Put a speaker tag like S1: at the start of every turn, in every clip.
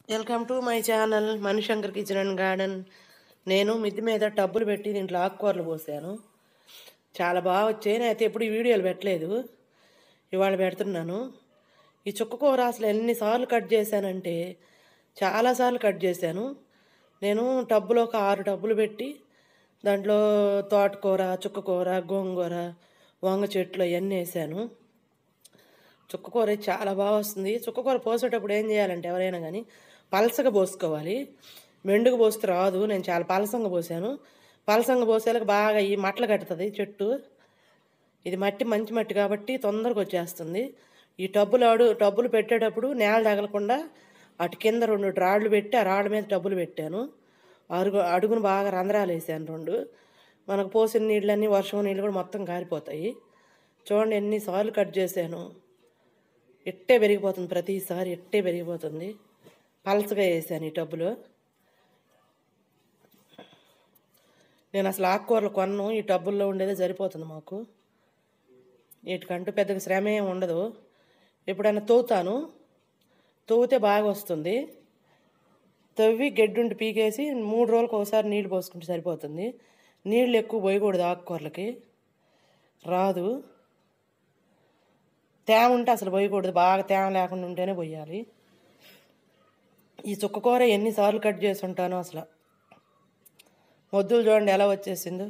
S1: welcome to my channel Manishankar kitchen and garden నేను మిద్ది మీద టబ్బులు పెట్టి దీంట్లో ఆకుకూరలు పోసాను చాలా బాగా వచ్చాయి నేనైతే ఎప్పుడు ఈ వీడియోలు పెట్టలేదు ఇవాళ పెడుతున్నాను ఈ చుక్క కూర అసలు ఎన్నిసార్లు కట్ చేశానంటే చాలాసార్లు కట్ చేశాను నేను టబ్బులో ఒక ఆరు టబ్బులు పెట్టి దాంట్లో తోటకూర చుక్కకూర గోంగూర వంగ చెట్లు అవన్నీ వేసాను చుక్కకూర అయితే చాలా బాగా వస్తుంది చుక్కకూర పోసేటప్పుడు ఏం చేయాలంటే ఎవరైనా కానీ పలసగా పోసుకోవాలి మెండుగా పోస్తే రాదు నేను చాలా పలసంగా పోసాను పలసంగా పోసేలకు బాగా ఈ మట్టలు కట్టుతుంది చెట్టు ఇది మట్టి మంచి మట్టి కాబట్టి తొందరగా వచ్చేస్తుంది ఈ టబ్బులు ఆడు టబ్బులు పెట్టేటప్పుడు నేల తగలకుండా అటు కింద రెండు రాళ్ళు పెట్టి ఆ రాళ్ళ మీద టబ్బులు పెట్టాను అడుగు అడుగును బాగా రంధ్రాలు వేసాను రెండు మనకు పోసిన నీళ్ళన్నీ వర్షం నీళ్ళు కూడా మొత్తం కారిపోతాయి చూడండి ఎన్నిసార్లు కట్ చేశాను ఎట్టే పెరిగిపోతుంది ప్రతిసారి ఎట్టే పెరిగిపోతుంది పలచగా వేసాను ఈ టబ్బులో నేను అసలు ఆకుకూరలు కొన్ను ఈ టబ్బుల్లో ఉండేదే సరిపోతుంది మాకు వీటికంటూ పెద్దగా శ్రమ ఏం ఉండదు ఎప్పుడైనా తవ్వుతాను తవ్వితే బాగా వస్తుంది తవ్వి గెడ్డుండి పీకేసి మూడు రోజులకు ఒకసారి నీళ్ళు పోసుకుంటే సరిపోతుంది నీళ్ళు ఎక్కువ పోయకూడదు ఆకుకూరలకి రాదు తేమ ఉంటే అసలు పోయకూడదు బాగా తేమ లేకుండా ఉంటేనే పోయాలి ఈ చుక్కకూర ఎన్నిసార్లు కట్ చేసి ఉంటానో అసలు మొద్దులు చూడండి ఎలా వచ్చేసిందో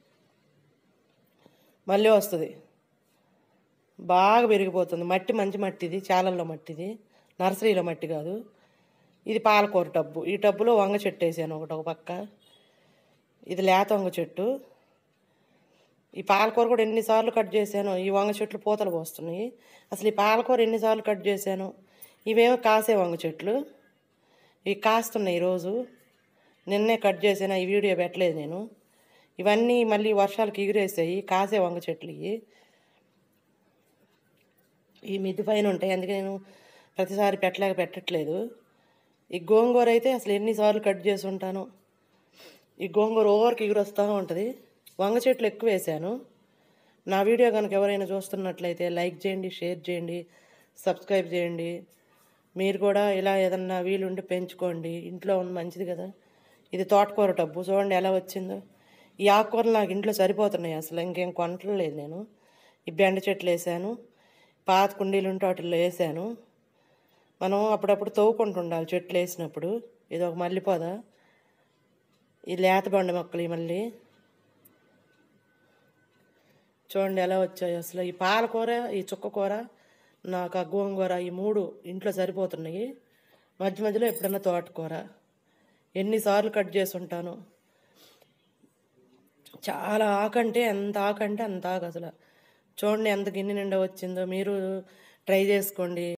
S1: మళ్ళీ వస్తుంది బాగా పెరిగిపోతుంది మట్టి మంచి మట్టి ఇది చాలల్లో మట్టి ఇది నర్సరీలో మట్టి కాదు ఇది పాలకూర టబ్బు ఈ టబ్బులో వంగ చెట్టు వేసాను ఒకటి ఒక పక్క ఇది లేత వంగ చెట్టు ఈ పాలకూర కూడా ఎన్నిసార్లు కట్ చేశాను ఈ వంగ చెట్లు పూతలు పోస్తున్నాయి అసలు ఈ పాలకూర ఎన్నిసార్లు కట్ చేశాను ఇవేమో కాసే వంగ చెట్లు ఇవి కాస్తున్నాయి ఈరోజు నిన్నే కట్ చేసాను ఈ వీడియో పెట్టలేదు నేను ఇవన్నీ మళ్ళీ వర్షాలకు ఎగిరేసాయి కాసే వంగ చెట్లు ఇవి ఈ మిద్ది పైన ఉంటాయి అందుకే నేను ప్రతిసారి పెట్టలేక పెట్టట్లేదు ఈ గోంగూర అయితే అసలు ఎన్నిసార్లు కట్ చేసి ఉంటాను ఈ గోంగూర ఓవర్కి ఎగురొస్తూ ఉంటుంది వంగ చెట్లు ఎక్కువ వేసాను నా వీడియో కనుక ఎవరైనా చూస్తున్నట్లయితే లైక్ చేయండి షేర్ చేయండి సబ్స్క్రైబ్ చేయండి మీరు కూడా ఇలా ఏదన్నా వీలుంటే పెంచుకోండి ఇంట్లో ఉన్న మంచిది కదా ఇది తోటకూర టబ్బు చూడండి ఎలా వచ్చిందో ఈ ఆకుకూరలు నాకు ఇంట్లో సరిపోతున్నాయి అసలు ఇంకేం కొనట్లేదు నేను ఈ బెండ చెట్లు వేసాను పాత కుండీలు ఉంటే వాటిల్లో వేసాను మనం అప్పుడప్పుడు తవ్వుకుంటూ ఉండాలి చెట్లు వేసినప్పుడు ఇది ఒక మల్లిపోద ఈ లేత బండ మొక్కలు ఈ మళ్ళీ చూడండి ఎలా వచ్చాయి అసలు ఈ పాలకూర ఈ చుక్కకూర నాకు ఆ గోంగూర ఈ మూడు ఇంట్లో సరిపోతున్నాయి మధ్య మధ్యలో ఎప్పుడన్నా తోటకూర ఎన్నిసార్లు కట్ చేసి ఉంటాను చాలా ఆకంటే ఎంత ఆకంటే అంత ఆకు అసలు చూడండి ఎంత గిన్నె నిండా వచ్చిందో మీరు ట్రై చేసుకోండి